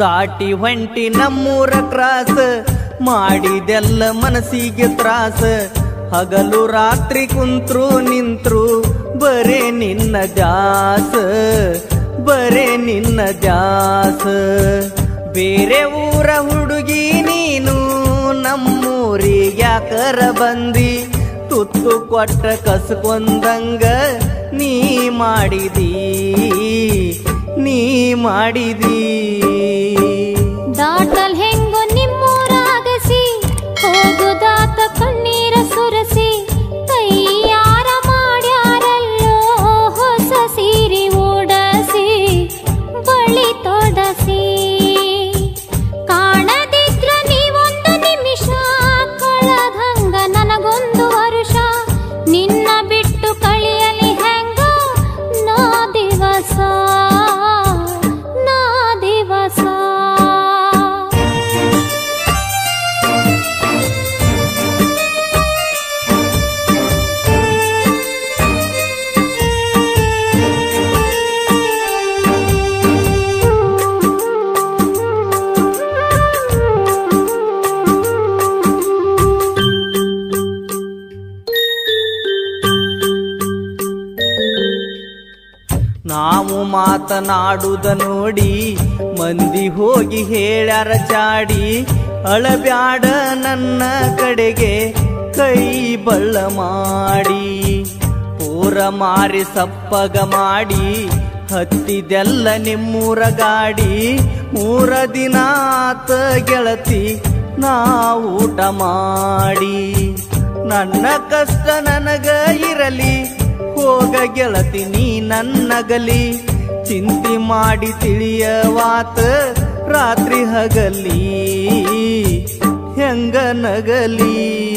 ದಾಟಿ ಹೊಂಟಿ ನಮ್ಮೂರ ಕ್ರಾಸ ಮಾಡಿದೆಲ್ಲ ಮನಸ್ಸಿಗೆ ತ್ರಾಸ ಹಗಲು ರಾತ್ರಿ ಕುಂತ್ರು ನಿಂತ್ರು ಬರೇ ನಿನ್ನ ದ್ಯಾಸ ಬರೇ ನಿನ್ನ ದ್ಯಾಸ ಬೇರೆ ಊರ ಹುಡುಗಿ ನೀನು ನಮ್ಮೂರಿಗೆ ಯಾಕರ ಬಂದಿ ತುತ್ತು ಕೊಟ್ಟ ಕಸ್ಕೊಂದಂಗ ನೀ ಮಾಡಿದಿ ನೀ ಮಾಡಿದಿ ದಾಟಲ್ ಹೆಂಗು ನಿಮ್ಮೂರಾಗಸಿ ಹೋಗುದಾತ ಕಣ್ಣೀರ ಸುರಸಿ ತಯ್ಯಾರ ಮಾಡ್ಯಾರಲ್ಲೋ ಹೊಸ ಸೀರೆ ಓಡಸಿ ಬಳಿ ತೊಡಸಿ ಕಾಣದಿದ್ರ ನೀವೊಂದು ನಿಮಿಷ ಕಳದಂಗ ನನಗೊಂದು ವರುಷ ನಿನ್ನ ಬಿಟ್ಟು ಕಳಿಯಲಿ ಹೆಂಗ ನಾ ದಿವಸ ನಾ ದಿವಸ ನಾವು ಮಾತನಾಡುದ ನೋಡಿ ಮಂದಿ ಹೋಗಿ ಹೇಳ್ಯಾರ ಚಾಡಿ ಅಳಬ್ಯಾಡ ನನ್ನ ಕಡೆಗೆ ಕೈ ಬಳ್ಳ ಮಾಡಿ ಪೂರ ಮಾರಿ ಸಪ್ಪಗ ಮಾಡಿ ಹತ್ತಿದೆಲ್ಲ ನಿಮ್ಮೂರ ಗಾಡಿ ಮೂರ ದಿನ ಆತ ಗೆಳತಿ ನಾ ಊಟ ಮಾಡಿ ನನ್ನ ಕಷ್ಟ ನನಗ ಇರಲಿ ಹೋಗ ಗೆಳತಿ ನೀ ನನ್ನಗಲಿ ಚಿಂತಿ ಮಾಡಿ ತಿಳಿಯವಾತ ರಾತ್ರಿ ಹಗಲಿ ಹೆಂಗ ನಗಲಿ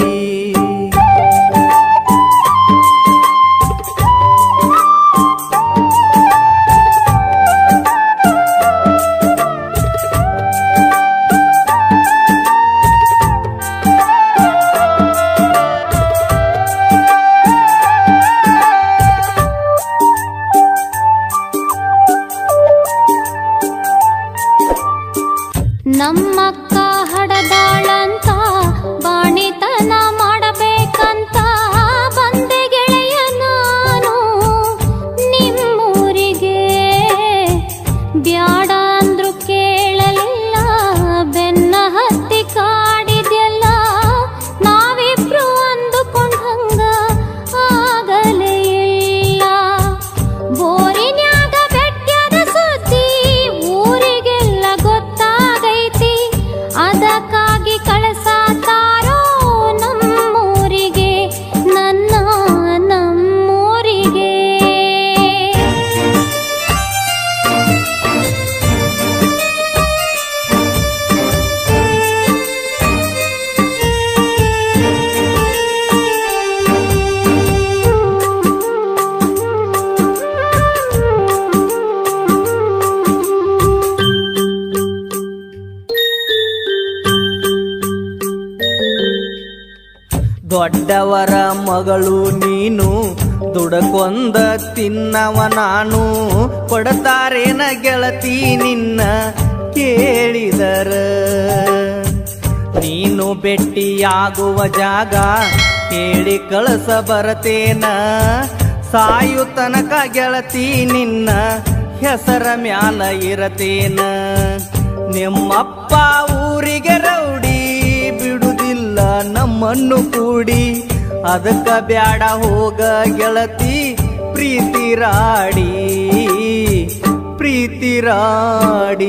ನಮ್ಮಕ್ಕ ಹಡದಾಳಂತ ಬಾಣಿತನ ಮಾಡಬೇಕಂತ ಬಂದೆ ಗೆಳೆಯ ನಾನು ನಿಮ್ಮೂರಿಗೆ ಬ್ಯಾಡ ಅಂದ್ರು ಕೇಳಲಿಲ್ಲ ಬೆನ್ನ ಹತ್ತಿ ಕಾಡಿದ್ಯಲ್ಲ ನಾವಿಬ್ರು ಅಂದುಕೊಂಡಂಗ ಆಗಲೇ ಇಲ್ಲ ಬೋರಿನ್ಯಾಗ ಬೆಟ್ಟದ ಸುದ್ದಿ ಊರಿಗೆಲ್ಲ ಗೊತ್ತಾಗೈತಿ ಅದಕ್ಕಾಗಿ ಕಳಸಾತಾರೋ ನಮ್ಮೂರಿಗೆ ನನ್ನ ನಮ್ಮೂರಿಗೆ ದೊಡ್ಡವರ ಮಗಳು ನೀನು ದುಡಕೊಂದ ತಿನ್ನವ ನಾನು ಕೊಡತಾರೇನ ಗೆಳತಿ ನಿನ್ನ ಕೇಳಿದರ ನೀನು ಭೆಟ್ಟಿಯಾಗುವ ಜಾಗ ಹೇಳಿ ಕಳಸ ಬರತೇನ ಸಾಯು ತನಕ ಗೆಳತಿ ನಿನ್ನ ಹೆಸರ ಮ್ಯಾಲ ಇರತೇನ ನಿಮ್ಮಪ್ಪ ಊರಿಗೆ ರೌಡಿ ಬಿಡುದಿಲ್ಲ ನಮ್ಮನ್ನು ಕೂಡಿ ಅದಕ್ಕ ಬ್ಯಾಡ ಹೋಗ ಗೆಳತಿ ಪ್ರೀತಿ ರಾಡಿ ಪ್ರೀತಿ ರಾಡಿ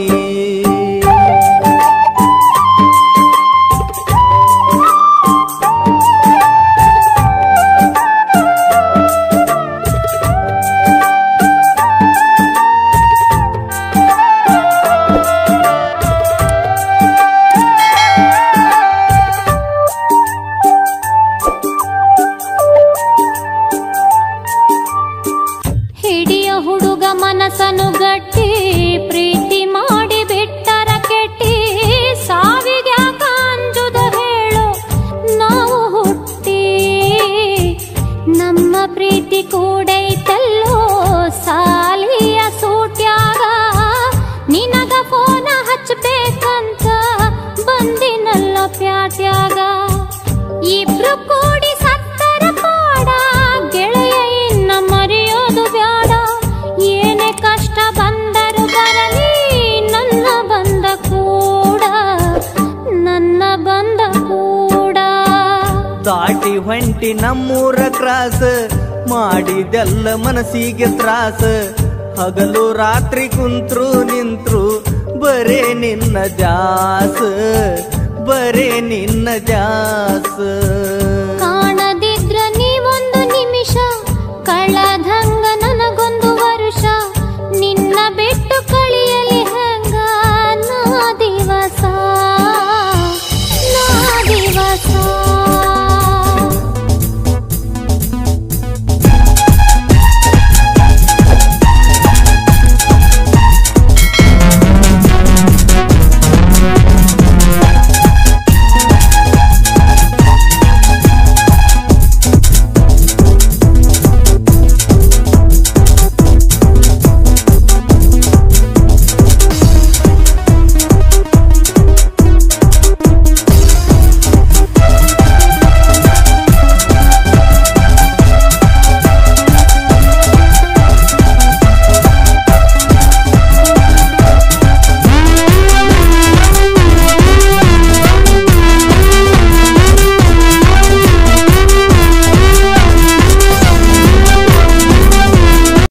ಹಿಡಿಯ ಹುಡುಗ ಮನಸ್ಸನ್ನು ಗಟ್ಟಿ ಪ್ರೀತಿ ಮಾಡಿ ಬಿಟ್ಟ ಎಲ್ಲೂ ಕೂಡಿ ಸತ್ತರ ಪಾಡ ಗೆಳೆಯ ಇನ್ನ ಮರೆಯೋದು ಬ್ಯಾಡ ಏನೇ ಕಷ್ಟ ಬಂದರು ಬರಲಿ ನನ್ನ ಬಂದ ಕೂಡ ನನ್ನ ಬಂದ ಕೂಡ ದಾಟಿ ಹೊಂಟಿ ನಮ್ಮೂರ ಕ್ರಾಸ ಮಾಡಿದೆಲ್ಲ ಮನಸ್ಸಿಗೆ ತ್ರಾಸ ಹಗಲು ರಾತ್ರಿ ಕುಂತ್ರು ನಿಂತ್ರು ಬರೇ ನಿನ್ನ ಜಾಸ ಬರೇ ನಿನ್ನ ಜಾಸ